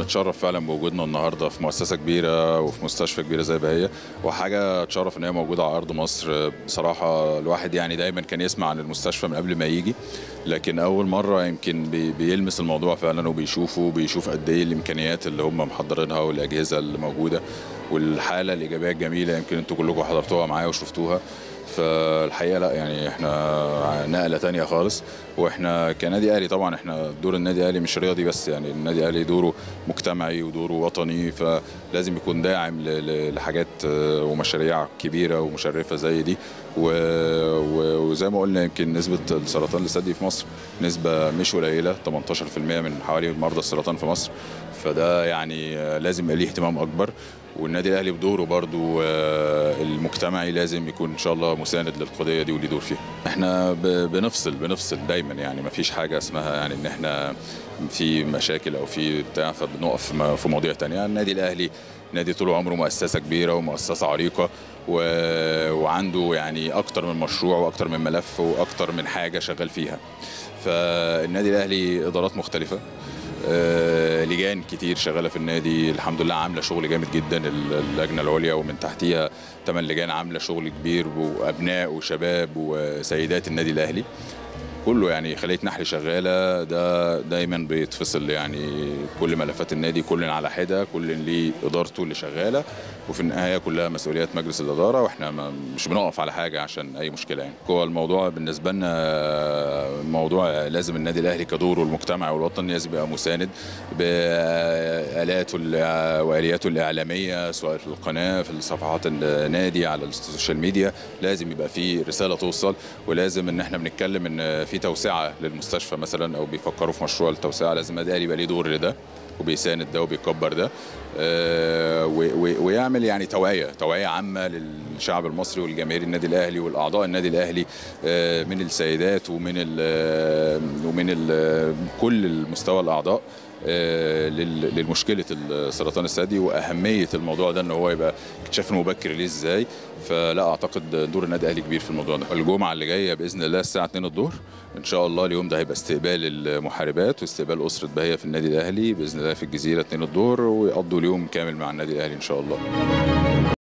بنتشرف فعلا بوجودنا النهارده في مؤسسه كبيره وفي مستشفى كبيره زي بهيه وحاجه تشرف ان هي موجوده على ارض مصر بصراحه الواحد يعني دايما كان يسمع عن المستشفى من قبل ما يجي لكن اول مره يمكن بي بيلمس الموضوع فعلا وبيشوفه وبيشوف قد ايه الامكانيات اللي هم محضرينها والاجهزه اللي موجوده والحاله الايجابيه الجميله يمكن انتوا كلكم حضرتوها معايا وشفتوها فالحقيقه لا يعني احنا نقله تانية خالص واحنا كنادي اهلي طبعا احنا دور النادي الاهلي مش رياضي بس يعني النادي الاهلي دوره مجتمعي ودوره وطني فلازم يكون داعم لحاجات ومشاريع كبيره ومشرفه زي دي وزي ما قلنا يمكن نسبه السرطان الثدي في مصر نسبه مش قليله 18% من حوالي مرضى السرطان في مصر فده يعني لازم يبقى ليه اهتمام اكبر والنادي الاهلي بدوره برضو المجتمعي لازم يكون ان شاء الله مساند للقضيه دي وليه دور فيها احنا بنفصل بنفصل دايما يعني ما فيش حاجه اسمها يعني ان احنا في مشاكل او في بتاع فبنقف في مواضيع تانية النادي الاهلي نادي طول عمره مؤسسه كبيره ومؤسسه عريقه و... وعنده يعني اكتر من مشروع واكتر من ملف واكتر من حاجه شغال فيها فالنادي الاهلي ادارات مختلفه آه، لجان كتير شغاله في النادي الحمد لله عامله شغل جامد جدا اللجنه العليا ومن تحتيها ثمان لجان عامله شغل كبير وابناء وشباب وسيدات النادي الاهلي كله يعني خليه نحل شغاله ده دايما بيتفصل يعني كل ملفات النادي كل على حده كل ليه ادارته اللي شغاله وفي النهايه كلها مسؤوليات مجلس الاداره واحنا مش بنقف على حاجه عشان اي مشكله يعني هو الموضوع بالنسبه لنا موضوع لازم النادي الاهلي كدوره المجتمعي والوطني لازم يبقى مساند بالاته والياته الاعلاميه سواء في القناه في صفحات النادي على السوشيال ميديا لازم يبقى في رساله توصل ولازم ان احنا بنتكلم ان في توسعه للمستشفى مثلا او بيفكروا في مشروع التوسعه لازم النادي الاهلي يبقى ليه دور لده وبيساند ده وبيكبر ده آه ويعمل يعني توعيه توعيه عامه للشعب المصري والجماهير النادي الاهلي والاعضاء النادي الاهلي آه من السيدات ومن ال ومن ال كل المستوى الاعضاء آه للمشكله السرطان الثدي واهميه الموضوع ده ان هو يبقى اكتشاف مبكر ليه ازاي فلا اعتقد دور النادي الاهلي كبير في الموضوع ده الجمعه اللي جايه باذن الله الساعه 2 الظهر ان شاء الله اليوم ده هيبقى استقبال المحاربات واستقبال اسره بهيه في النادي الاهلي باذن الله في الجزيره 2 الظهر ويقضوا اليوم كامل مع النادي الاهلي ان شاء الله